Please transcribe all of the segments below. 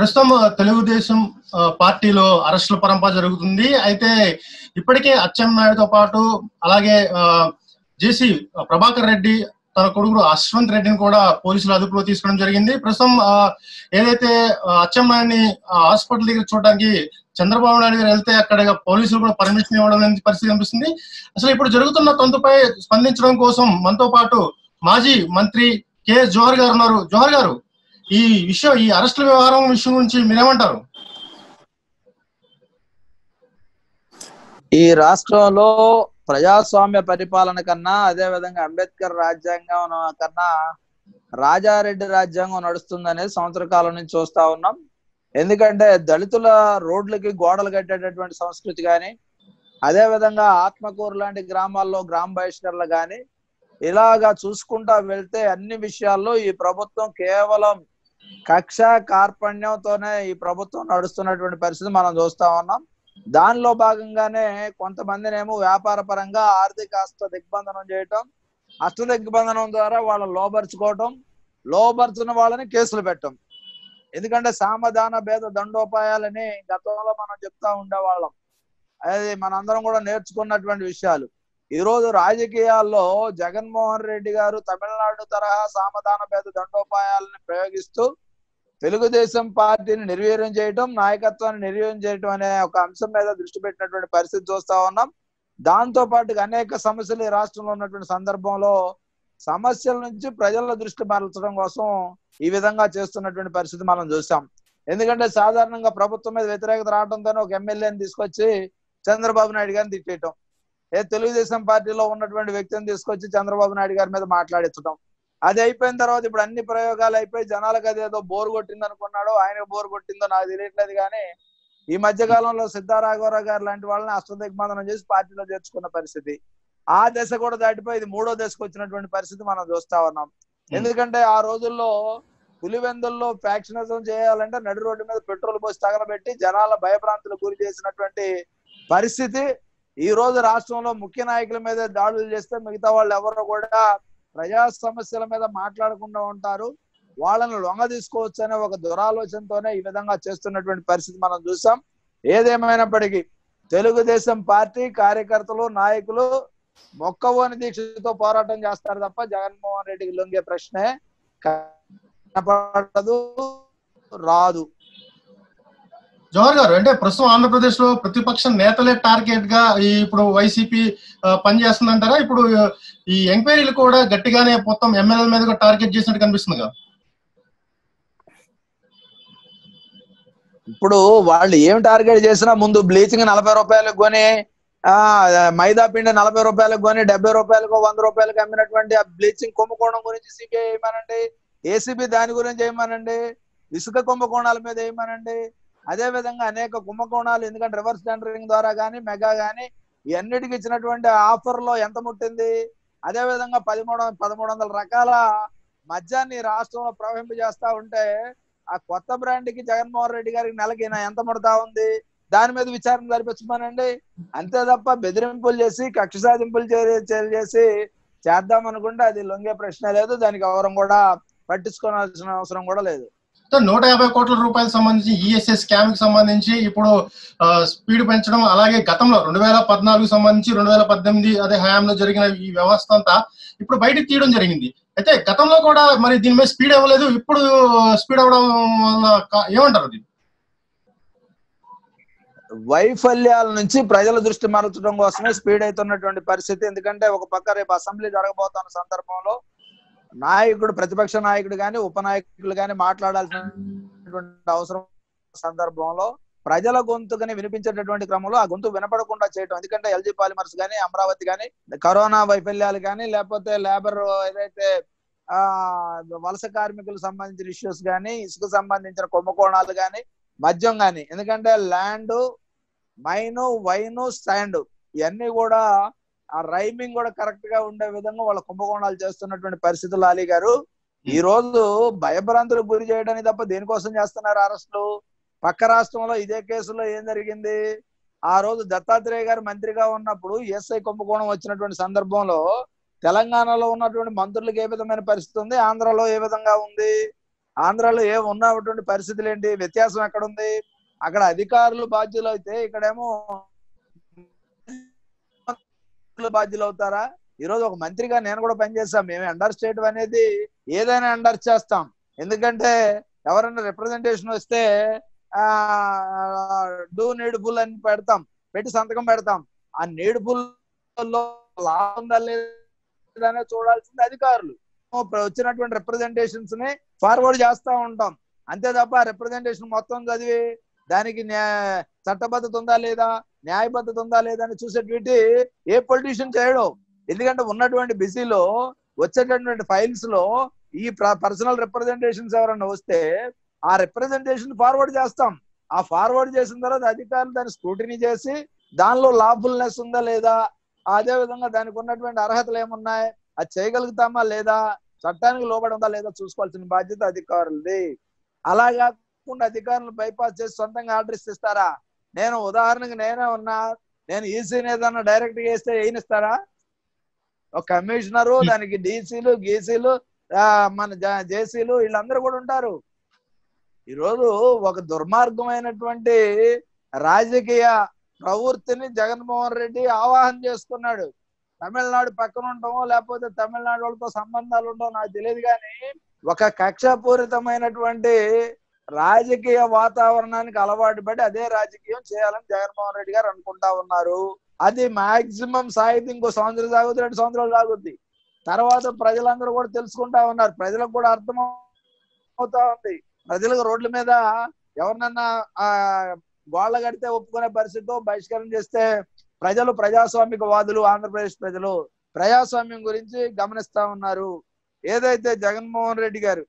ప్రస్తుతం తెలుగుదేశం ఆ, పార్టీలో అరెస్టుల పరంపర జరుగుతుంది అయితే ఇప్పటికే అచ్చెన్నాయుడుతో పాటు అలాగే ఆ, జేసీ ప్రభాకర్ రెడ్డి తన కొడుకు అశ్వంత్ రెడ్డిని కూడా పోలీసులు అదుపులో తీసుకోవడం జరిగింది ప్రస్తుతం ఆ, ఏదైతే ఆ, అచ్చెన్నాయుడిని ఆ, హాస్పిటల్ దగ్గర చూడడానికి చంద్రబాబు నాయుడు గారు వెళ్తే అక్కడ పోలీసులు కూడా పర్మిషన్ ఇవ్వడం అనేది పరిస్థితి కనిపిస్తుంది అసలు ఇప్పుడు జరుగుతున్న తంతుపై స్పందించడం కోసం మనతో పాటు మాజీ మంత్రి కె జోహర్ గారు ఉన్నారు జోహర్ గారు ఈ విషయం ఈ అరెస్టుల వ్యవహారం విషయం గురించి మీరేమంటారు ఈ రాష్ట్రంలో ప్రజాస్వామ్య పరిపాలన కన్నా అదే విధంగా అంబేద్కర్ రాజ్యాంగం కన్నా రాజారెడ్డి రాజ్యాంగం నడుస్తుందనేది సంవత్సర కాలం నుంచి చూస్తా ఉన్నాం ఎందుకంటే దళితుల రోడ్లకి గోడలు కట్టేటటువంటి సంస్కృతి కానీ అదే విధంగా ఆత్మకూరు లాంటి గ్రామాల్లో గ్రామ బహిష్కరణలు కానీ ఇలాగా చూసుకుంటా వెళ్తే అన్ని విషయాల్లో ఈ ప్రభుత్వం కేవలం కక్ష కార్పణ్యంతోనే ఈ ప్రభుత్వం నడుస్తున్నటువంటి పరిస్థితి మనం చూస్తా ఉన్నాం దానిలో భాగంగానే కొంతమందినేమో వ్యాపార పరంగా ఆర్థిక అష్ట దిగ్బంధనం చేయటం అష్ట దిగ్బంధనం ద్వారా వాళ్ళని లోపరుచుకోవటం లోపరుచున్న వాళ్ళని కేసులు పెట్టడం ఎందుకంటే సామధాన భేద దండోపాయాలని గతంలో మనం చెప్తా ఉండేవాళ్ళం అది మనందరం కూడా నేర్చుకున్నటువంటి విషయాలు ఈ రోజు రాజకీయాల్లో జగన్మోహన్ రెడ్డి గారు తమిళనాడు తరహా సామధాన భేద దండోపాయాలని ప్రయోగిస్తూ తెలుగుదేశం పార్టీని నిర్వీర్యం చేయటం నాయకత్వాన్ని నిర్వీర్యం చేయటం అనే ఒక అంశం మీద దృష్టి పెట్టినటువంటి పరిస్థితి చూస్తా ఉన్నాం దాంతో పాటు అనేక సమస్యలు ఈ రాష్ట్రంలో ఉన్నటువంటి సందర్భంలో సమస్యల నుంచి ప్రజల దృష్టి మరల్చడం కోసం ఈ విధంగా చేస్తున్నటువంటి పరిస్థితి మనం చూసాం ఎందుకంటే సాధారణంగా ప్రభుత్వం మీద వ్యతిరేకత రావడంతోనే ఒక ఎమ్మెల్యేని తీసుకొచ్చి చంద్రబాబు నాయుడు గారిని తిట్టేయటం ఏ తెలుగుదేశం పార్టీలో ఉన్నటువంటి వ్యక్తిని తీసుకొచ్చి చంద్రబాబు నాయుడు గారి మీద మాట్లాడించడం అది అయిపోయిన తర్వాత ఇప్పుడు అన్ని ప్రయోగాలు అయిపోయి జనాలకు అదేదో బోర్ కొట్టింది అనుకున్నాడో ఆయన బోర్ కొట్టిందో నాకు తెలియట్లేదు కానీ ఈ మధ్య కాలంలో సిద్ధారాఘవరావు గారు లాంటి వాళ్ళని అష్టదిగ్బంధనం చేసి పార్టీలో చేర్చుకున్న పరిస్థితి ఆ దశ కూడా దాటిపోయి ఇది మూడో దశకు వచ్చినటువంటి పరిస్థితి మనం చూస్తా ఉన్నాం ఎందుకంటే ఆ రోజుల్లో పులివెందుల్లో ఫ్యాక్షనిజం చేయాలంటే నడి రోడ్డు మీద పెట్రోల్ పోసి తగలబెట్టి జనాల భయభ్రాంతులకు గురి చేసినటువంటి పరిస్థితి ఈ రోజు రాష్ట్రంలో ముఖ్య నాయకుల మీద దాడులు చేస్తే మిగతా వాళ్ళు ఎవరు కూడా ప్రజా సమస్యల మీద మాట్లాడకుండా ఉంటారు వాళ్ళని లొంగ తీసుకోవచ్చు అనే ఒక దురాలోచనతోనే ఈ విధంగా చేస్తున్నటువంటి పరిస్థితి మనం చూసాం ఏదేమైనప్పటికీ తెలుగుదేశం పార్టీ కార్యకర్తలు నాయకులు మొక్కవోని దీక్షతో పోరాటం చేస్తారు తప్ప జగన్మోహన్ రెడ్డికి లొంగే ప్రశ్నే కనపడదు రాదు జవహర్ గారు అంటే ప్రస్తుతం ఆంధ్రప్రదేశ్ లో ప్రతిపక్ష నేతలే టార్గెట్ గా ఈ ఇప్పుడు వైసీపీ పనిచేస్తుందంటారా ఇప్పుడు ఈ ఎంక్వైరీలు కూడా గట్టిగానే మొత్తం ఎమ్మెల్యేల మీద టార్గెట్ చేసినట్టు కనిపిస్తుంది కదా ఇప్పుడు వాళ్ళు ఏం టార్గెట్ చేసినా ముందు బ్లీచింగ్ నలభై రూపాయలకు కొని ఆ మైదా పిండి నలభై రూపాయలకు కొని డెబ్బై రూపాయలకు వంద రూపాయలకు అమ్మినటువంటి ఆ బ్లీచింగ్ కుంభకోణం గురించి సిబిఐ ఏమనండి ఏసీబీ దాని గురించి ఏమనండి ఇసుక కుంభకోణాల మీద ఏమనండి అదే విధంగా అనేక కుంభకోణాలు ఎందుకంటే రివర్స్ టెండరింగ్ ద్వారా కానీ మెగా కానీ ఇవన్నిటికి ఇచ్చినటువంటి ఆఫర్ లో ఎంత ముట్టింది అదే విధంగా పదమూడు పదమూడు వందల రకాల మద్యాన్ని రాష్ట్రంలో ప్రవహింపజేస్తా ఉంటే ఆ కొత్త బ్రాండ్ కి జగన్మోహన్ రెడ్డి గారికి నెలకి నా ఎంత ముడతా ఉంది దాని మీద విచారణ జరిపించమనండి అంతే తప్ప బెదిరింపులు చేసి కక్ష సాధింపులు చర్యలు చేసి చేద్దాం అనుకుంటే అది లొంగే ప్రశ్న లేదు దానికి ఎవరం కూడా పట్టించుకోవాల్సిన అవసరం కూడా లేదు నూట యాభై కోట్ల రూపాయలకు సంబంధించి ఈఎస్ఎస్ స్కామ్ కి సంబంధించి ఇప్పుడు స్పీడ్ పెంచడం అలాగే గతంలో రెండు వేల పద్నాలుగు సంబంధించి రెండు వేల పద్దెనిమిది అదే హయాంలో జరిగిన ఈ వ్యవస్థ అంతా ఇప్పుడు బయటకు తీయడం జరిగింది అయితే గతంలో కూడా మరి దీని మీద స్పీడ్ అవ్వలేదు ఇప్పుడు స్పీడ్ అవ్వడం వల్ల ఏమంటారు అది వైఫల్యాల నుంచి ప్రజల దృష్టి మరల్చడం కోసమే స్పీడ్ అవుతున్నటువంటి పరిస్థితి ఎందుకంటే ఒక పక్క రేపు అసెంబ్లీ జరగబోతున్న సందర్భంలో నాయకుడు ప్రతిపక్ష నాయకుడు కానీ ఉపనాయకులు కానీ మాట్లాడాల్సినటువంటి అవసరం సందర్భంలో ప్రజల గొంతుకని వినిపించేటటువంటి క్రమంలో ఆ గొంతు వినపడకుండా చేయటం ఎందుకంటే ఎల్జీ పాలిమర్స్ కానీ అమరావతి కానీ కరోనా వైఫల్యాలు కానీ లేకపోతే లేబర్ ఏదైతే ఆ వలస కార్మికులకు సంబంధించిన ఇష్యూస్ కానీ ఇసుకు సంబంధించిన కుంభకోణాలు కానీ మద్యం కానీ ఎందుకంటే ల్యాండ్ మైను వైను స్టాండ్ ఇవన్నీ కూడా ఆ రైమింగ్ కూడా కరెక్ట్ గా ఉండే విధంగా వాళ్ళ కుంభకోణాలు చేస్తున్నటువంటి పరిస్థితులు అలీ గారు ఈ రోజు భయభ్రాంతులకు గురి చేయడానికి తప్ప దేనికోసం చేస్తున్నారు అరెస్టులు పక్క రాష్ట్రంలో ఇదే కేసులో ఏం జరిగింది ఆ రోజు దత్తాత్రేయ గారు మంత్రిగా ఉన్నప్పుడు ఎస్ఐ కుంభకోణం వచ్చినటువంటి సందర్భంలో తెలంగాణలో ఉన్నటువంటి మంత్రులకు ఏ విధమైన పరిస్థితి ఉంది ఆంధ్రలో ఏ విధంగా ఉంది ఆంధ్రాలో ఏం ఉన్నటువంటి పరిస్థితులు ఏంటి వ్యత్యాసం ఎక్కడ ఉంది అక్కడ అధికారులు బాధ్యులు అయితే ఇక్కడేమో బాధ్యులు అవుతారా ఈ రోజు ఒక మంత్రిగా నేను కూడా పనిచేస్తాం మేము అండర్ స్టేట్ అనేది ఏదైనా అండర్ చేస్తాం ఎందుకంటే ఎవరైనా రిప్రజెంటేషన్ వస్తే ఆ డూ నీడ్ఫుల్ అని పెడతాం పెట్టి సంతకం పెడతాం ఆ నీడ్ఫుల్ లో లాభం ఉందా లేదా చూడాల్సింది అధికారులు వచ్చినటువంటి రిప్రజెంటేషన్స్ ని ఫార్వర్డ్ చేస్తా ఉంటాం అంతే తప్ప రిప్రజెంటేషన్ మొత్తం చదివి దానికి న్యా- చట్టబద్ధత ఉందా లేదా న్యాయబద్ధత ఉందా లేదా అని చూసేటువంటి ఏ పొలిటీషియన్ చేయడు ఎందుకంటే ఉన్నటువంటి బిజీలో వచ్చేటటువంటి ఫైల్స్ లో ఈ పర్సనల్ రిప్రజెంటేషన్స్ ఎవరైనా వస్తే ఆ రిప్రజెంటేషన్ ఫార్వర్డ్ చేస్తాం ఆ ఫార్వర్డ్ చేసిన తర్వాత అధికారులు దాన్ని స్క్రూటినీ చేసి దానిలో లాభుల్నెస్ ఉందా లేదా అదే విధంగా దానికి ఉన్నటువంటి అర్హతలు ఏమున్నాయి అది చేయగలుగుతామా లేదా చట్టానికి లోబడి ఉందా లేదా చూసుకోవాల్సిన బాధ్యత అధికారులది అలా కాకుండా అధికారులు బైపాస్ చేసి సొంతంగా ఆర్డర్స్ ఇస్తారా నేను ఉదాహరణకి నేనే ఉన్నా నేను ఈసీని ఏదన్నా డైరెక్ట్ గా వేస్తే ఏనిస్తారా ఒక కమిషనరు దానికి డీసీలు గీసీలు ఆ, మన జ- జేసీలు వీళ్ళందరూ కూడా ఉంటారు ఈరోజు ఒక దుర్మార్గమైనటువంటి రాజకీయ ప్రవృత్తిని జగన్మోహన్ రెడ్డి ఆవాహన చేసుకున్నాడు తమిళనాడు పక్కన ఉంటామో లేకపోతే తమిళనాడు వాళ్ళతో సంబంధాలు ఉండవో నాకు తెలియదు కానీ ఒక కక్షపూరితమైనటువంటి రాజకీయ వాతావరణానికి అలవాటు పడి అదే రాజకీయం చేయాలని జగన్మోహన్ రెడ్డి గారు అనుకుంటా ఉన్నారు అది మాక్సిమం సాగితే ఇంకో సంవత్సరం సాగుద్ది రెండు సంవత్సరాలు సాగుద్ది తర్వాత ప్రజలందరూ కూడా తెలుసుకుంటా ఉన్నారు ప్రజలకు కూడా అర్థం అవుతా ఉంది ప్రజలకు రోడ్ల మీద ఎవరినన్నా ఆ గోళ్ళ కడితే ఒప్పుకునే పరిస్థితితో బహిష్కరణ చేస్తే ప్రజలు ప్రజాస్వామిక వాదులు ఆంధ్రప్రదేశ్ ప్రజలు ప్రజాస్వామ్యం గురించి గమనిస్తా ఉన్నారు ఏదైతే జగన్మోహన్ రెడ్డి గారు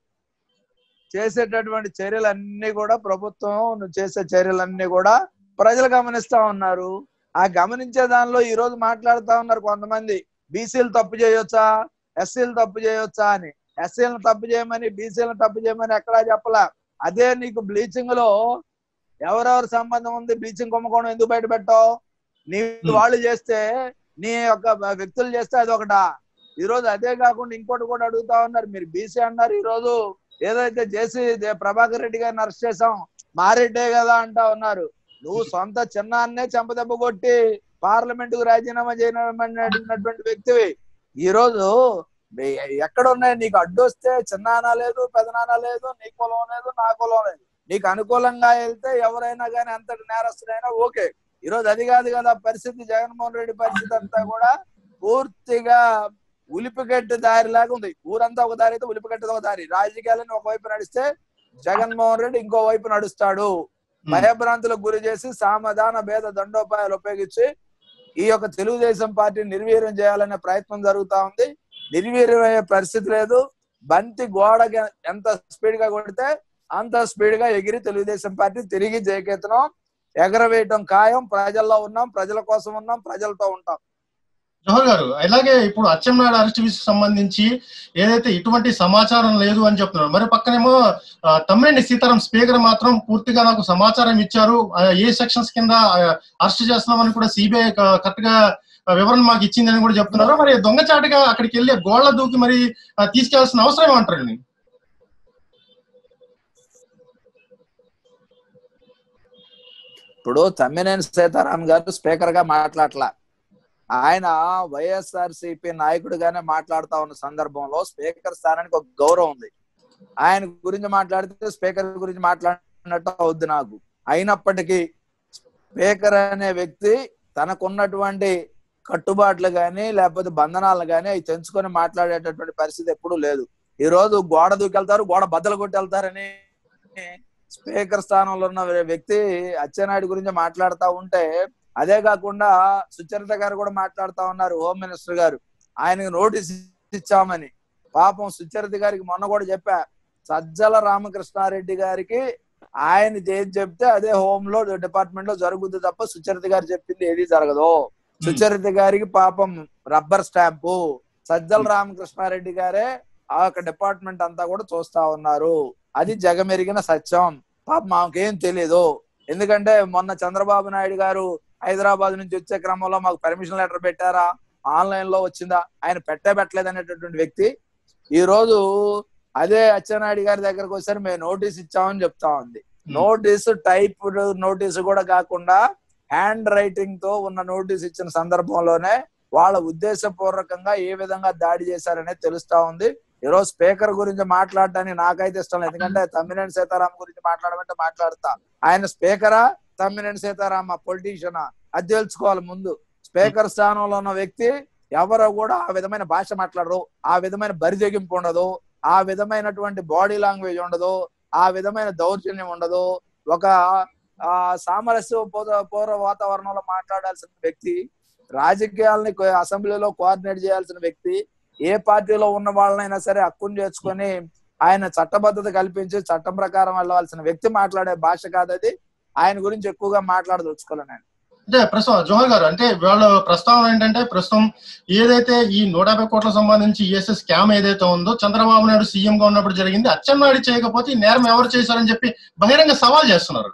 చేసేటటువంటి చర్యలన్నీ కూడా ప్రభుత్వం చేసే చర్యలన్నీ కూడా ప్రజలు గమనిస్తా ఉన్నారు ఆ గమనించే దానిలో ఈ రోజు మాట్లాడుతా ఉన్నారు కొంతమంది బీసీలు తప్పు చేయొచ్చా ఎస్సీలు తప్పు చేయొచ్చా అని ఎస్సీలను తప్పు చేయమని బీసీలను తప్పు చేయమని ఎక్కడా చెప్పలా అదే నీకు బ్లీచింగ్ లో ఎవరెవరి సంబంధం ఉంది బ్లీచింగ్ కుంభకోణం ఎందుకు బయట పెట్టావు నీ వాళ్ళు చేస్తే నీ యొక్క వ్యక్తులు చేస్తే అది ఒకటా ఈ రోజు అదే కాకుండా ఇంకోటి కూడా అడుగుతా ఉన్నారు మీరు బీసీ అన్నారు ఈ రోజు ఏదైతే చేసి దే- ప్రభాకర్ రెడ్డి గారిని అరెస్ట్ చేసాం మారెడ్డే కదా అంటా ఉన్నారు నువ్వు సొంత చిన్నాన్నే చెంపదెబ్బ కొట్టి పార్లమెంట్ కు రాజీనామా చేయనటువంటి వ్యక్తివి ఈ రోజు ఎ- ఎక్కడ ఉన్నాయి నీకు అడ్డు వస్తే చిన్నాన్న లేదు పెదనాన్న లేదు నీ కులం లేదు నా కులం లేదు నీకు అనుకూలంగా వెళ్తే ఎవరైనా కానీ అంతటి నేరస్తుడైనా ఓకే ఈ రోజు అది కాదు కదా పరిస్థితి జగన్మోహన్ రెడ్డి పరిస్థితి అంతా కూడా పూర్తిగా ఉలిపిగట్టు దారి లాగా ఉంది ఊరంతా ఒక దారి అయితే ఉలిపిగట్టు ఒక దారి రాజకీయాలను ఒకవైపు నడిస్తే జగన్మోహన్ రెడ్డి ఇంకో వైపు నడుస్తాడు భయభ్రాంతులకు గురి చేసి సామధాన భేద దండోపాయాలు ఉపయోగించి ఈ యొక్క తెలుగుదేశం పార్టీని నిర్వీర్యం చేయాలనే ప్రయత్నం జరుగుతా ఉంది నిర్వీర్యం అయ్యే పరిస్థితి లేదు బంతి గోడకి ఎంత స్పీడ్ గా కొడితే అంత స్పీడ్ గా ఎగిరి తెలుగుదేశం పార్టీ తిరిగి జయకెత్తనం ఎగరవేయటం ఖాయం ప్రజల్లో ఉన్నాం ప్రజల కోసం ఉన్నాం ప్రజలతో ఉంటాం జవహర్ గారు అలాగే ఇప్పుడు అచ్చెన్నాయుడు అరెస్ట్ విషయం సంబంధించి ఏదైతే ఇటువంటి సమాచారం లేదు అని చెప్తున్నారు మరి పక్కనేమో ఆ, తమ్మినేని సీతారాం స్పీకర్ మాత్రం పూర్తిగా నాకు సమాచారం ఇచ్చారు ఆ, ఏ సెక్షన్స్ కింద ఆ, అరెస్ట్ చేస్తున్నామని కూడా సిబిఐ కరెక్ట్ గా ఆ, వివరణ మాకు ఇచ్చిందని కూడా చెప్తున్నారు మరి దొంగచాటుగా అక్కడికి వెళ్ళి గోళ్ల దూకి మరి ఆ, తీసుకెళ్లాల్సిన అవసరం ఏమంటారు ఇప్పుడు తమ్మినేని సీతారాం గారు స్పీకర్ గా మాట్లాడలా ఆయన వైఎస్ఆర్ సిపి నాయకుడిగానే మాట్లాడుతా ఉన్న సందర్భంలో స్పీకర్ స్థానానికి ఒక గౌరవం ఉంది ఆయన గురించి మాట్లాడితే స్పీకర్ గురించి మాట్లాడినట్టు అవుద్ది నాకు అయినప్పటికీ స్పీకర్ అనే వ్యక్తి తనకున్నటువంటి కట్టుబాట్లు గాని లేకపోతే బంధనాలు గాని అవి తెంచుకొని మాట్లాడేటటువంటి పరిస్థితి ఎప్పుడూ లేదు ఈ రోజు గోడ దూకెళ్తారు గోడ బద్దలు కొట్టి వెళ్తారని స్పీకర్ స్థానంలో ఉన్న వ్యక్తి అచ్చెన్నాయుడు గురించి మాట్లాడుతా ఉంటే అదే కాకుండా సుచరిత గారు కూడా మాట్లాడుతా ఉన్నారు హోమ్ మినిస్టర్ గారు ఆయనకు నోటీస్ ఇచ్చామని పాపం సుచరిత గారికి మొన్న కూడా చెప్పా సజ్జల రామకృష్ణారెడ్డి గారికి ఆయన ఏది చెప్తే అదే హోమ్ లో డిపార్ట్మెంట్ లో జరుగుద్ది తప్ప సుచరిత గారు చెప్పింది ఏది జరగదు సుచరిత గారికి పాపం రబ్బర్ స్టాంపు సజ్జల రామకృష్ణారెడ్డి గారే ఆ యొక్క డిపార్ట్మెంట్ అంతా కూడా చూస్తా ఉన్నారు అది జగమెరిగిన సత్యం పాపం మాకేం తెలియదు ఎందుకంటే మొన్న చంద్రబాబు నాయుడు గారు హైదరాబాద్ నుంచి వచ్చే క్రమంలో మాకు పర్మిషన్ లెటర్ పెట్టారా ఆన్లైన్ లో వచ్చిందా ఆయన పెట్టే పెట్టలేదు అనేటటువంటి వ్యక్తి ఈ రోజు అదే అచ్చెన్నాయుడు గారి దగ్గరకు వచ్చారు మేము నోటీస్ ఇచ్చామని చెప్తా ఉంది నోటీసు టైప్ నోటీసు కూడా కాకుండా హ్యాండ్ రైటింగ్ తో ఉన్న నోటీస్ ఇచ్చిన సందర్భంలోనే వాళ్ళ ఉద్దేశపూర్వకంగా ఏ విధంగా దాడి చేశారనేది తెలుస్తా ఉంది ఈరోజు స్పీకర్ గురించి మాట్లాడడానికి నాకైతే ఇష్టం లేదు ఎందుకంటే తమ్మినేని సీతారాం గురించి మాట్లాడమంటే మాట్లాడతా ఆయన స్పీకరా తమ్మినేని సీతారామ పొలిటీషియనా అది తెలుసుకోవాలి ముందు స్పీకర్ స్థానంలో ఉన్న వ్యక్తి ఎవరో కూడా ఆ విధమైన భాష మాట్లాడరు ఆ విధమైన బరిదెగింపు ఉండదు ఆ విధమైనటువంటి బాడీ లాంగ్వేజ్ ఉండదు ఆ విధమైన దౌర్జన్యం ఉండదు ఒక ఆ సామరస్య పూర్వ పూర్వ వాతావరణంలో మాట్లాడాల్సిన వ్యక్తి రాజకీయాలని కో- అసెంబ్లీలో కోఆర్డినేట్ చేయాల్సిన వ్యక్తి ఏ పార్టీలో ఉన్న వాళ్ళనైనా సరే హక్కును చేర్చుకొని ఆయన చట్టబద్ధత కల్పించి చట్టం ప్రకారం వెళ్ళవలసిన వ్యక్తి మాట్లాడే భాష కాదు అది ఆయన గురించి ఎక్కువగా మాట్లాడదలుచుకోలే నేను అంటే ప్రస్తుతం జోహర్ గారు అంటే వాళ్ళ ప్రస్తావన ఏంటంటే ప్రస్తుతం ఏదైతే ఈ నూట యాభై కోట్లకు సంబంధించి ఈఎస్ఎస్ స్కామ్ ఏదైతే ఉందో చంద్రబాబు నాయుడు సీఎం గా ఉన్నప్పుడు జరిగింది అచ్చెన్నాయుడు చేయకపోతే ఈ నేరం ఎవరు చేశారని చెప్పి బహిరంగ సవాల్ చేస్తున్నారు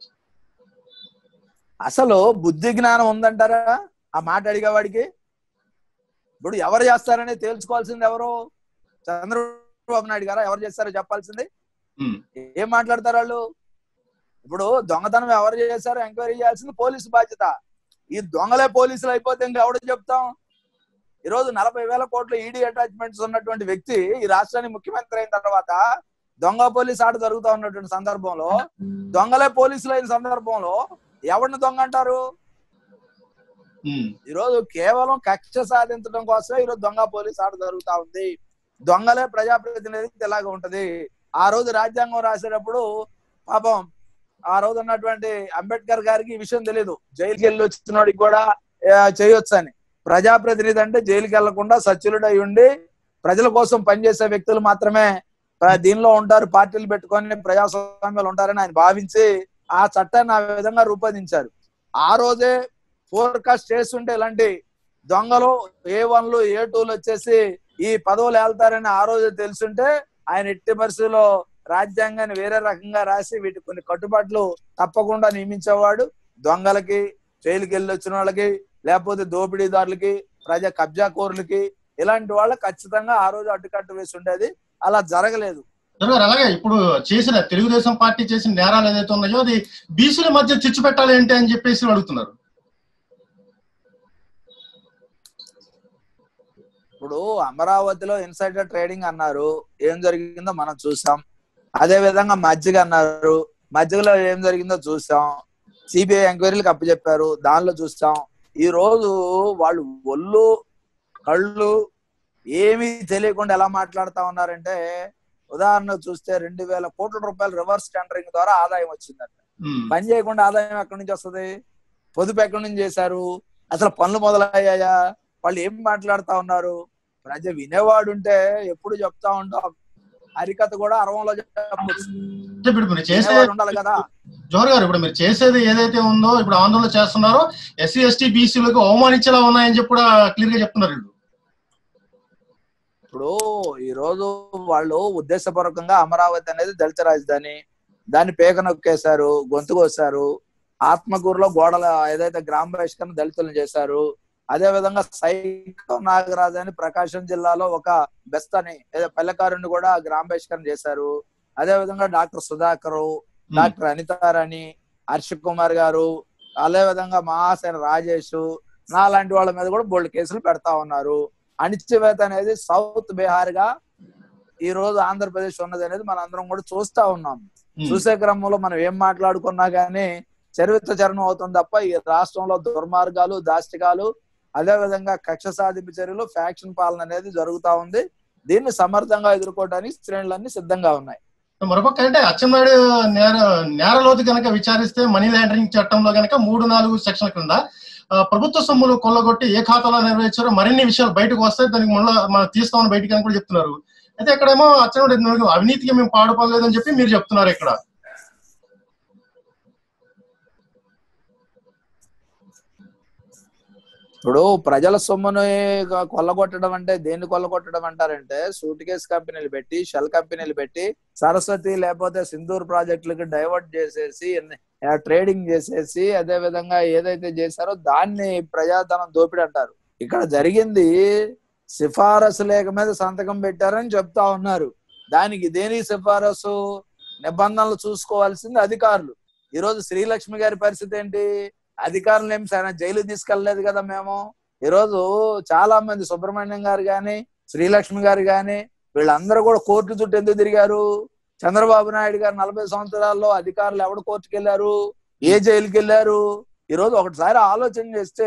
అసలు బుద్ధి జ్ఞానం ఉందంటారా ఆ మాట అడిగేవాడికి ఇప్పుడు ఎవరు చేస్తారని తేల్చుకోవాల్సింది ఎవరు చంద్రబాబు నాయుడు గారా ఎవరు చేస్తారో చెప్పాల్సింది ఉమ్, ఏం మాట్లాడతారు వాళ్ళు ఇప్పుడు దొంగతనం ఎవరు చేశారో ఎంక్వైరీ చేయాల్సింది పోలీసు బాధ్యత ఈ దొంగలే పోలీసులు అయిపోతే ఇంకా ఎవడు చెప్తాం ఈ రోజు నలభై వేల కోట్ల ఈడీ అటాచ్మెంట్స్ ఉన్నటువంటి వ్యక్తి ఈ రాష్ట్రానికి ముఖ్యమంత్రి అయిన తర్వాత దొంగ పోలీస్ ఆట జరుగుతా ఉన్నటువంటి సందర్భంలో దొంగలే పోలీసులు అయిన సందర్భంలో ఎవరిని దొంగ అంటారు ఉమ్, ఈరోజు కేవలం కక్ష సాధించడం కోసమే ఈరోజు దొంగ పోలీస్ ఆట జరుగుతా ఉంది దొంగలే ప్రజాప్రతినిధి ఇలాగ ఉంటది ఆ రోజు రాజ్యాంగం రాసేటప్పుడు పాపం ఆ రోజు ఉన్నటువంటి అంబేద్కర్ గారికి ఈ విషయం తెలియదు జైలుకి వెళ్ళి వచ్చిన వాడికి కూడా ఆ, చేయొచ్చు అని ప్రజాప్రతినిధి అంటే జైలుకి వెళ్లకుండా సచ్యులుడై ఉండి ప్రజల కోసం పనిచేసే వ్యక్తులు మాత్రమే ప్ర- దీనిలో ఉంటారు పార్టీలు పెట్టుకొని ప్రజాస్వామ్యాలు ఉంటారని ఆయన భావించి ఆ చట్టాన్ని ఆ విధంగా రూపొందించారు ఆ రోజే ఫోర్కాస్ట్ చేస్తుంటే ఇలాంటి దొంగలు ఏ వన్లు ఏ టూలు వచ్చేసి ఈ పదవులు వెళ్తారని ఆ రోజు తెలుసుంటే ఆయన ఎట్టి పరిస్థితుల్లో రాజ్యాంగాన్ని వేరే రకంగా రాసి వీటి కొన్ని కట్టుబాట్లు తప్పకుండా నియమించేవాడు దొంగలకి జైలుకి వెళ్ళి వచ్చిన వాళ్ళకి లేకపోతే దోపిడీదారులకి ప్రజా కబ్జా కోరులకి ఇలాంటి వాళ్ళకి ఖచ్చితంగా ఆ రోజు అడ్డుకట్టు వేసి ఉండేది అలా జరగలేదు జోహర్ గారు అలాగే ఇప్పుడు చేసిన తెలుగుదేశం పార్టీ చేసిన నేరాలు ఏదైతే ఉన్నాయో అది బీసీల మధ్య చిచ్చు పెట్టాలి ఏంటి అని చెప్పేసి అడుగుతున్నారు ఇప్పుడు అమరావతిలో ఇన్సైడర్ ట్రేడింగ్ అన్నారు ఏం జరిగిందో మనం చూసాం అదే విధంగా మజ్జిగ అన్నారు మజ్జిగలో ఏం జరిగిందో చూసాం సిబిఐ ఎంక్వైరీలకు అప్పచెప్పారు దానిలో చూసాం ఈ రోజు వాళ్ళు ఒళ్ళు కళ్ళు ఏమీ తెలియకుండా ఎలా మాట్లాడుతా ఉన్నారంటే ఉదాహరణ చూస్తే రెండు వేల కోట్ల రూపాయలు రివర్స్ టెండరింగ్ ద్వారా ఆదాయం వచ్చిందంట ఉమ్, పని చేయకుండా ఆదాయం ఎక్కడి నుంచి వస్తుంది పొదుపు ఎక్కడి నుంచి చేశారు అసలు పనులు మొదలయ్యాయా వాళ్ళు ఏం మాట్లాడుతా ఉన్నారు ప్రజ వినేవాడు ఉంటే ఎప్పుడు చెప్తా ఉంటాం హరికథ కూడా అరవంలో చెప్పొచ్చు అంటే ఇప్పుడు మీరు చేసే వినేవాడు ఉండాలి కదా జోహర్ గారు ఇప్పుడు మీరు చేసేది ఏదైతే ఉందో ఇప్పుడు ఆందోళన చేస్తున్నారో ఎస్సీ ఎస్టీ బీసీలకు అవమానించేలా ఉన్నాయని చెప్పి కూడా క్లియర్ గా చెప్తున్నారు వీళ్ళు ఇప్పుడు ఈ రోజు వాళ్ళు ఉద్దేశపూర్వకంగా అమరావతి అనేది దళిత రాజధాని దాన్ని పేక నొక్కేశారు గొంతు కోసారు ఆత్మకూరులో గోడల ఏదైతే గ్రామ బహిష్కరణ దళితులను చేశారు అదే విధంగా సైకో నాగరాజు అని ప్రకాశం జిల్లాలో ఒక బెస్ట్ అని ఏదో పల్లెకారుని కూడా గ్రామ బహిష్కరణ చేశారు అదే విధంగా డాక్టర్ సుధాకరు డాక్టర్ అనితారాణి హర్ష కుమార్ గారు అదే విధంగా మహాసేన రాజేష్ నా లాంటి వాళ్ళ మీద కూడా బోల్డ్ కేసులు పెడతా ఉన్నారు అణిచివేత అనేది సౌత్ బీహార్ గా ఈ రోజు ఆంధ్రప్రదేశ్ ఉన్నది అనేది మనం అందరం కూడా చూస్తా ఉన్నాం ఉమ్, చూసే క్రమంలో మనం ఏం మాట్లాడుకున్నా గానీ చరిత్ర చరణం అవుతుంది తప్ప ఈ రాష్ట్రంలో దుర్మార్గాలు దాష్టికాలు అదే విధంగా కక్ష సాధింపు చర్యలు ఫ్యాక్షన్ పాలన అనేది జరుగుతా ఉంది దీన్ని సమర్థంగా ఎదుర్కోవడానికి శ్రేణులన్నీ సిద్ధంగా ఉన్నాయి మరొక అంటే అచ్చెన్నాయుడు నేర నేరలోతు కనుక విచారిస్తే మనీ లాండరింగ్ చట్టంలో కనుక మూడు నాలుగు సెక్షన్ల కింద ఆ, ప్రభుత్వ సొమ్ములు కొల్లగొట్టి ఏ ఖాతాలో నెరవేర్చారో మరిన్ని విషయాలు బయటకు వస్తాయి దానికి మళ్ళీ మనం తీస్తామని బయటికి అని కూడా చెప్తున్నారు అయితే ఇక్కడేమో అచ్చెన్నాయుడు అవినీతికి మేము పాడుపడలేదని చెప్పి మీరు చెప్తున్నారు ఇక్కడ ఇప్పుడు ప్రజల సొమ్ముని కొ- కొల్లగొట్టడం అంటే దేన్ని కొల్లగొట్టడం అంటారంటే సూట్ కేస్ కంపెనీలు పెట్టి షెల్ కంపెనీలు పెట్టి సరస్వతి లేకపోతే సింధూర్ ప్రాజెక్టులకి డైవర్ట్ చేసేసి ట్రేడింగ్ చేసేసి అదే విధంగా ఏదైతే చేశారో దాన్ని ప్రజాధనం దోపిడీ అంటారు ఇక్కడ జరిగింది సిఫారసు లేఖ మీద సంతకం పెట్టారని చెప్తా ఉన్నారు దానికి దేని సిఫారసు నిబంధనలు చూసుకోవాల్సింది అధికారులు ఈ రోజు శ్రీలక్ష్మి గారి పరిస్థితి ఏంటి అధికారులు ఏం సరైన జైలు తీసుకెళ్లలేదు కదా మేము ఈ రోజు చాలా మంది సుబ్రహ్మణ్యం గారు గాని శ్రీలక్ష్మి గారు గాని వీళ్ళందరూ కూడా కోర్టు చుట్టూ ఎందుకు తిరిగారు చంద్రబాబు నాయుడు గారు నలభై సంవత్సరాల్లో అధికారులు ఎవడు కోర్టుకు వెళ్ళారు ఏ జైలుకి వెళ్ళారు ఈ రోజు ఒకటిసారి ఆలోచన చేస్తే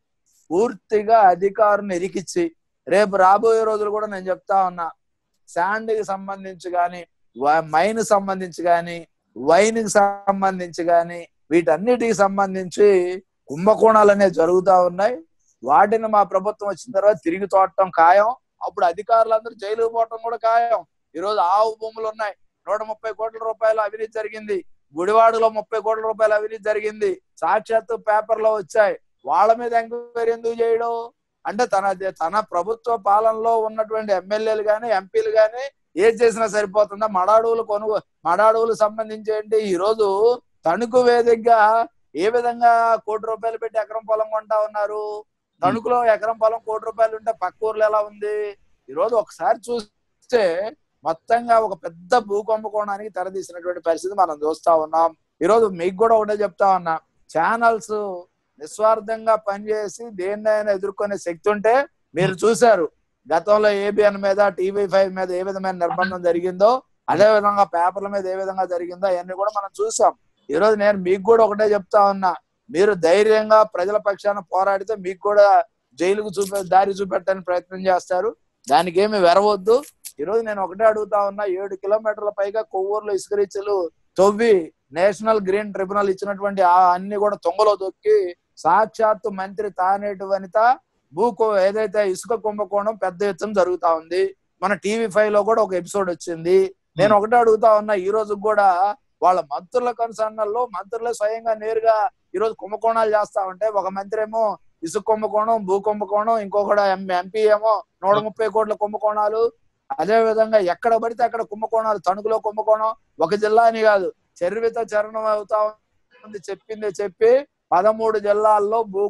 పూర్తిగా అధికారుని ఇరికిచ్చి రేపు రాబోయే రోజులు కూడా నేను చెప్తా ఉన్నా శాండ్ కి సంబంధించి గాని మైన్ సంబంధించి గాని వైన్ కి సంబంధించి గాని వీటన్నిటికి సంబంధించి కుంభకోణాలు అనేవి జరుగుతా ఉన్నాయి వాటిని మా ప్రభుత్వం వచ్చిన తర్వాత తిరిగి తోడటం ఖాయం అప్పుడు అధికారులందరూ జైలుకు పోవటం కూడా ఖాయం ఈ రోజు ఆవు భూములు ఉన్నాయి నూట ముప్పై కోట్ల రూపాయలు అవినీతి జరిగింది గుడివాడలో ముప్పై కోట్ల రూపాయలు అవినీతి జరిగింది సాక్షాత్తు పేపర్ లో వచ్చాయి వాళ్ళ మీద ఎంక్వైరీ ఎందుకు చేయడం అంటే తన తన ప్రభుత్వ పాలనలో ఉన్నటువంటి ఎమ్మెల్యేలు గాని ఎంపీలు గాని ఏది చేసినా సరిపోతుందా మడాడువులు కొనుగో మడాడువులు సంబంధించి ఏంటి ఈ రోజు తణుకు వేదికగా ఏ విధంగా కోటి రూపాయలు పెట్టి ఎకరం పొలం కొంటా ఉన్నారు తణుకులో ఎకరం పొలం కోటి రూపాయలు ఉంటే పక్క ఊర్లో ఎలా ఉంది ఈ రోజు ఒకసారి చూస్తే మొత్తంగా ఒక పెద్ద భూకంపకోణానికి తెరదీసినటువంటి పరిస్థితి మనం చూస్తా ఉన్నాం ఈ రోజు మీకు కూడా ఒకటే చెప్తా ఉన్నా ఛానల్స్ నిస్వార్థంగా పనిచేసి దేన్నైనా ఎదుర్కొనే శక్తి ఉంటే మీరు చూశారు గతంలో ఏబిఎన్ మీద టీవీ ఫైవ్ మీద ఏ విధమైన నిర్బంధం జరిగిందో అదే విధంగా పేపర్ల మీద ఏ విధంగా జరిగిందో అవన్నీ కూడా మనం చూసాం ఈ రోజు నేను మీకు కూడా ఒకటే చెప్తా ఉన్నా మీరు ధైర్యంగా ప్రజల పక్షాన పోరాడితే మీకు కూడా జైలుకు చూపే దారి చూపెట్టడానికి ప్రయత్నం చేస్తారు దానికి ఏమి వెరవద్దు ఈ రోజు నేను ఒకటే అడుగుతా ఉన్నా ఏడు కిలోమీటర్ల పైగా కొవ్వూరులో ఇసుక రీచ్లు తవ్వి నేషనల్ గ్రీన్ ట్రిబ్యునల్ ఇచ్చినటువంటి ఆ అన్ని కూడా తొంగలో దొక్కి సాక్షాత్తు మంత్రి తానేటి వనిత భూకో ఏదైతే ఇసుక కుంభకోణం పెద్ద ఎత్తున జరుగుతా ఉంది మన టీవీ ఫైవ్ లో కూడా ఒక ఎపిసోడ్ వచ్చింది నేను ఒకటే అడుగుతా ఉన్నా ఈ రోజు కూడా వాళ్ళ మంత్రుల కన్సర్నల్లో మంత్రులే స్వయంగా నేరుగా ఈ రోజు కుంభకోణాలు చేస్తా ఉంటే ఒక మంత్రి ఏమో ఇసుక కుంభకోణం భూ కుంభకోణం ఇంకొకటి ఎంపీ ఏమో నూట ముప్పై కోట్ల కుంభకోణాలు అదే విధంగా ఎక్కడ పడితే అక్కడ కుంభకోణాలు తణుకులో కుంభకోణం ఒక జిల్లా అని కాదు చరివిత చరణం అవుతా ఉంది చెప్పింది చెప్పి పదమూడు జిల్లాల్లో భూ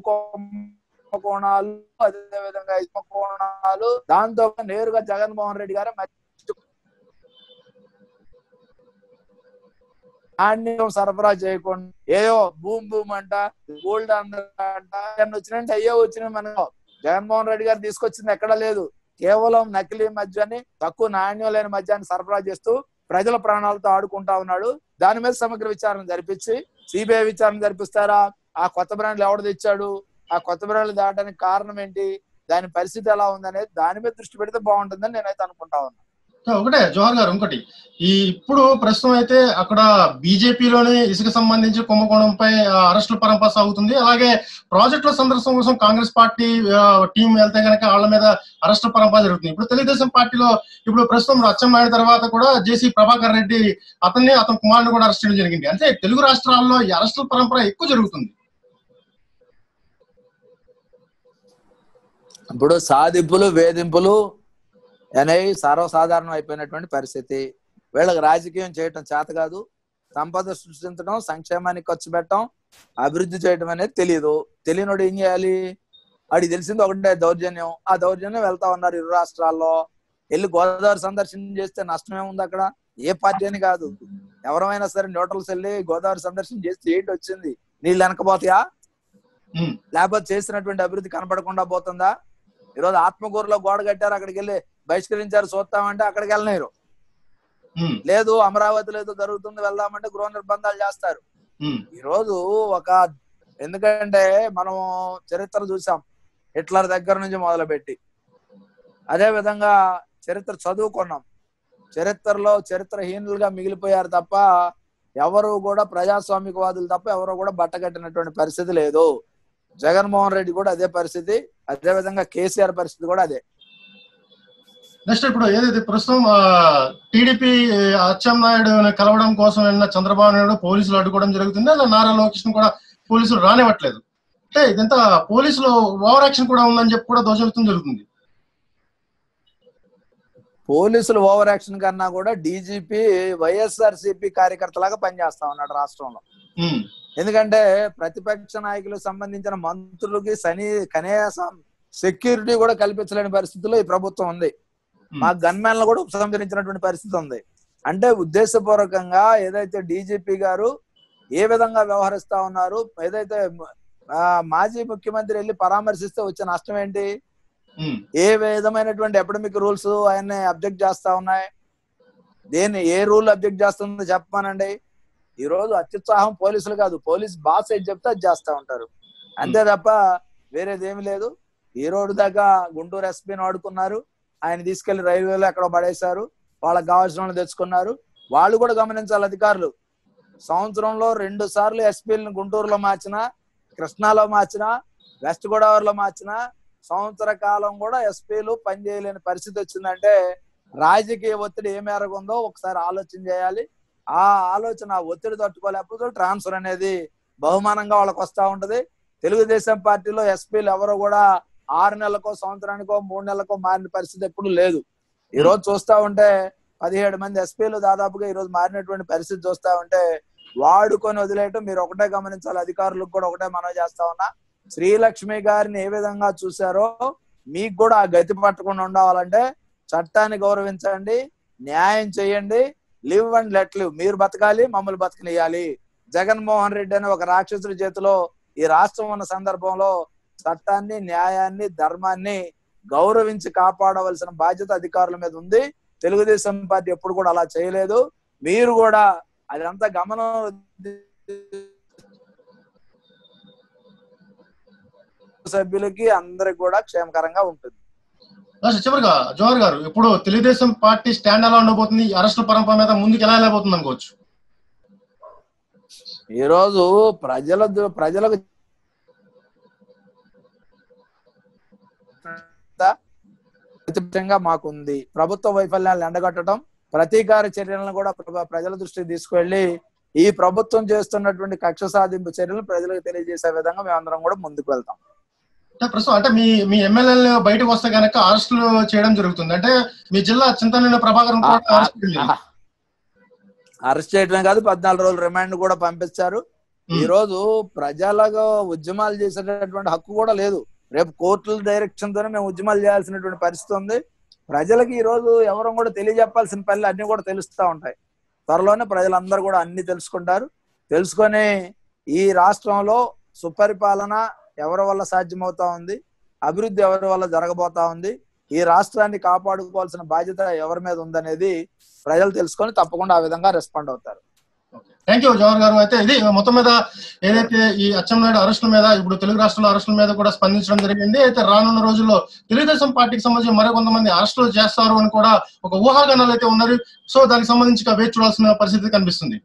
కుంభకోణాలు అదే విధంగా ఇసుక కోణాలు దాంతో నేరుగా జగన్మోహన్ రెడ్డి గారు నాణ్యం సరఫరా చేయకుండా ఏయో భూమ్ భూమ్ అంట గోల్డ్ అంట వచ్చినట్టు అయ్యో వచ్చినాయి మనకు జగన్మోహన్ రెడ్డి గారు తీసుకొచ్చింది ఎక్కడ లేదు కేవలం నకిలీ మద్యాన్ని తక్కువ నాణ్యం లేని మద్యాన్ని సరఫరా చేస్తూ ప్రజల ప్రాణాలతో ఆడుకుంటా ఉన్నాడు దాని మీద సమగ్ర విచారణ జరిపించి సిబిఐ విచారణ జరిపిస్తారా ఆ కొత్త బ్రాండ్లు ఎవడు తెచ్చాడు ఆ కొత్త బ్రాండ్లు దాటానికి కారణం ఏంటి దాని పరిస్థితి ఎలా ఉందనేది దాని మీద దృష్టి పెడితే బాగుంటుందని నేనైతే అనుకుంటా ఉన్నా ఒకటే జవహర్ గారు ఇంకోటి ఈ ఇప్పుడు ప్రస్తుతం అయితే అక్కడ బీజేపీలోని ఇసుక సంబంధించి కుంభకోణంపై అరెస్టుల పరంపర సాగుతుంది అలాగే ప్రాజెక్టుల సందర్శన కోసం కాంగ్రెస్ పార్టీ టీం వెళ్తే కనుక వాళ్ళ మీద అరెస్టుల పరంపర జరుగుతుంది ఇప్పుడు తెలుగుదేశం పార్టీలో ఇప్పుడు ప్రస్తుతం అచ్చెన్నాయుడు తర్వాత కూడా జేసీ ప్రభాకర్ రెడ్డి అతన్ని అతని కుమారుని కూడా అరెస్ట్ చేయడం జరిగింది అంటే తెలుగు రాష్ట్రాల్లో ఈ అరెస్టుల పరంపర ఎక్కువ జరుగుతుంది ఇప్పుడు సాధింపులు వేధింపులు అనేవి సర్వసాధారణం అయిపోయినటువంటి పరిస్థితి వీళ్ళకి రాజకీయం చేయటం చేత కాదు సంపద సృష్టించడం సంక్షేమానికి ఖర్చు పెట్టడం అభివృద్ధి చేయడం అనేది తెలియదు తెలియనోడు ఏం చేయాలి వాడికి తెలిసింది ఒకటే దౌర్జన్యం ఆ దౌర్జన్యం వెళ్తా ఉన్నారు ఇరు రాష్ట్రాల్లో వెళ్ళి గోదావరి సందర్శన చేస్తే నష్టం ఏముంది అక్కడ ఏ పార్టీ అని కాదు ఎవరైనా సరే న్యూట్రల్స్ వెళ్ళి గోదావరి సందర్శన చేస్తే ఏంటి వచ్చింది నీళ్ళు వెనకపోతాయా లేకపోతే చేసినటువంటి అభివృద్ధి కనపడకుండా పోతుందా ఈరోజు ఆత్మకూరులో గోడ కట్టారు అక్కడికి వెళ్ళి బహిష్కరించారు చూస్తామంటే అక్కడికి వెళ్ళలేరు లేదు అమరావతిలో ఏదో జరుగుతుంది వెళ్దామంటే గృహ నిర్బంధాలు చేస్తారు ఈ రోజు ఒక ఎందుకంటే మనం చరిత్ర చూసాం హిట్లర్ దగ్గర నుంచి మొదలుపెట్టి అదే విధంగా చరిత్ర చదువుకున్నాం చరిత్రలో చరిత్రహీనులుగా మిగిలిపోయారు తప్ప ఎవరు కూడా ప్రజాస్వామికవాదులు తప్ప ఎవరు కూడా బట్టగట్టినటువంటి పరిస్థితి లేదు జగన్మోహన్ రెడ్డి కూడా అదే పరిస్థితి అదే విధంగా కేసీఆర్ పరిస్థితి కూడా అదే నెక్స్ట్ ఇప్పుడు ఏదైతే ప్రస్తుతం టీడీపీ అచ్చెన్నాయుడు కలవడం కోసం వెళ్ళిన చంద్రబాబు నాయుడు పోలీసులు అడ్డుకోవడం జరుగుతుంది అలా నారా లోకేష్ కూడా పోలీసులు రానివ్వట్లేదు అంటే ఇదంతా పోలీసులు ఓవర్ యాక్షన్ కూడా ఉందని చెప్పి కూడా దోషం జరుగుతుంది పోలీసులు ఓవర్ యాక్షన్ కన్నా కూడా డీజీపీ వైఎస్ఆర్ సిపి కార్యకర్తలాగా పనిచేస్తా ఉన్నాడు రాష్ట్రంలో ఎందుకంటే ప్రతిపక్ష నాయకులకు సంబంధించిన మంత్రులకి సని కనీసం సెక్యూరిటీ కూడా కల్పించలేని పరిస్థితుల్లో ఈ ప్రభుత్వం ఉంది మా గన్మ్యాన్లు కూడా ఉపసంహరించినటువంటి పరిస్థితి ఉంది అంటే ఉద్దేశపూర్వకంగా ఏదైతే డీజీపీ గారు ఏ విధంగా వ్యవహరిస్తా ఉన్నారు ఏదైతే ఆ, మాజీ ముఖ్యమంత్రి వెళ్ళి పరామర్శిస్తే వచ్చే నష్టం ఏంటి ఉమ్, ఏ విధమైనటువంటి ఎపిడమిక్ రూల్స్ ఆయన్ని అబ్జెక్ట్ చేస్తా ఉన్నాయి దేన్ని ఏ రూల్ అబ్జెక్ట్ చేస్తుందో చెప్పమానండి ఈ రోజు అత్యుత్సాహం పోలీసులు కాదు పోలీస్ బాస్ ఏది చెప్తే అది చేస్తా ఉంటారు అంతే తప్ప వేరేదేమి లేదు ఈ రోడ్డు దాకా గుంటూరు ఎస్పీని వాడుకున్నారు ఆయన తీసుకెళ్లి రైల్వేలో ఎక్కడ పడేశారు వాళ్ళకి కావాల్సిన వాళ్ళు తెచ్చుకున్నారు వాళ్ళు కూడా గమనించాలి అధికారులు సంవత్సరంలో రెండు సార్లు ఎస్పీలను గుంటూరులో మార్చినా కృష్ణాలో మార్చినా వెస్ట్ గోదావరిలో మార్చినా సంవత్సర కాలం కూడా ఎస్పీలు పనిచేయలేని పరిస్థితి వచ్చిందంటే రాజకీయ ఒత్తిడి ఏ మేరకు ఉందో ఒకసారి ఆలోచన చేయాలి ఆ ఆలోచన ఆ ఒత్తిడి తట్టుకోలేకపోతే ట్రాన్స్ఫర్ అనేది బహుమానంగా వాళ్ళకి వస్తా ఉంటది తెలుగుదేశం పార్టీలో ఎస్పీలు ఎవరు కూడా ఆరు నెలలకో సంవత్సరానికో మూడు నెలలకో మారిన పరిస్థితి ఎప్పుడు లేదు ఈ రోజు చూస్తా ఉంటే పదిహేడు మంది ఎస్పీలు దాదాపుగా ఈ రోజు మారినటువంటి పరిస్థితి చూస్తా ఉంటే వాడుకొని వదిలేయటం మీరు ఒకటే గమనించాలి అధికారులకు కూడా ఒకటే మనం చేస్తా ఉన్నా శ్రీలక్ష్మి గారిని ఏ విధంగా చూశారో మీకు కూడా ఆ గతి పట్టకుండా ఉండాలంటే చట్టాన్ని గౌరవించండి న్యాయం చేయండి లివ్ అండ్ లెట్ లివ్ మీరు బతకాలి మమ్మల్ని బతకనియాలి జగన్మోహన్ రెడ్డి అనే ఒక రాక్షసుడి చేతిలో ఈ రాష్ట్రం ఉన్న సందర్భంలో చట్టాన్ని న్యాయాన్ని ధర్మాన్ని గౌరవించి కాపాడవలసిన బాధ్యత అధికారుల మీద ఉంది తెలుగుదేశం పార్టీ ఎప్పుడు కూడా అలా చేయలేదు మీరు కూడా అదంతా గమనం సభ్యులకి అందరికి కూడా క్షేమకరంగా ఉంటుంది లాస్ట్ చివరిగా జోహర్ గారు ఇప్పుడు తెలుగుదేశం పార్టీ స్టాండ్ ఎలా ఉండబోతుంది ఈ అరెస్టుల పరంపర మీద ముందుకు ఎలా వెళ్ళబోతుంది అనుకోవచ్చు ఈ రోజు ప్రజల దు- ప్రజలకు ప్రతిపక్షంగా మాకుంది ప్రభుత్వ వైఫల్యాలను ఎండగట్టడం ప్రతీకార చర్యలను కూడా ప్ర- ప్రజల దృష్టికి తీసుకువెళ్లి ఈ ప్రభుత్వం చేస్తున్నటువంటి కక్ష సాధింపు చర్యలు ప్రజలకు తెలియజేసే విధంగా మేమందరం కూడా ముందుకు వెళ్తాం అంటే ప్రస్తుతం అంటే మీ మీ ఎమ్మెల్యేలు బయటకు వస్తే కనుక అరెస్టులు చేయడం జరుగుతుంది అంటే మీ జిల్లా చింతన ప్రభాకర్ కూడా అరెస్ట్ వెళ్ళింది. అరెస్ట్ చేయడమే కాదు పద్నాలుగు రోజులు రిమాండ్ కూడా పంపించారు ఈ రోజు ప్రజలకు ఉద్యమాలు చేసేటటువంటి హక్కు కూడా లేదు రేపు కోర్టుల డైరెక్షన్ తోనే మేము ఉద్యమాలు చేయాల్సినటువంటి పరిస్థితి ఉంది ప్రజలకు ఈ రోజు ఎవరు కూడా తెలియజెప్పాల్సిన పనులు అన్ని కూడా తెలుస్తా ఉంటాయి త్వరలోనే ప్రజలందరూ కూడా అన్ని తెలుసుకుంటారు తెలుసుకొని ఈ రాష్ట్రంలో సుపరిపాలన ఎవరి వల్ల సాధ్యమవుతా ఉంది అభివృద్ధి ఎవరి వల్ల జరగబోతా ఉంది ఈ రాష్ట్రాన్ని కాపాడుకోవాల్సిన బాధ్యత ఎవరి మీద ఉందనేది ప్రజలు తెలుసుకొని తప్పకుండా ఆ విధంగా రెస్పాండ్ అవుతారు థ్యాంక్ యూ జవహర్ గారు అయితే ఇది మొత్తం మీద ఏదైతే ఈ అచ్చెన్నాయుడు అరెస్టుల మీద ఇప్పుడు తెలుగు రాష్ట్రాల అరెస్టుల మీద కూడా స్పందించడం జరిగింది అయితే రానున్న రోజుల్లో తెలుగుదేశం పార్టీకి సంబంధించి మరికొంతమంది అరెస్టులు చేస్తారు అని కూడా ఒక ఊహాగానాలు అయితే ఉన్నారు సో దానికి సంబంధించి ఇక వేచి చూడాల్సిన పరిస్థితి కనిపిస్తుంది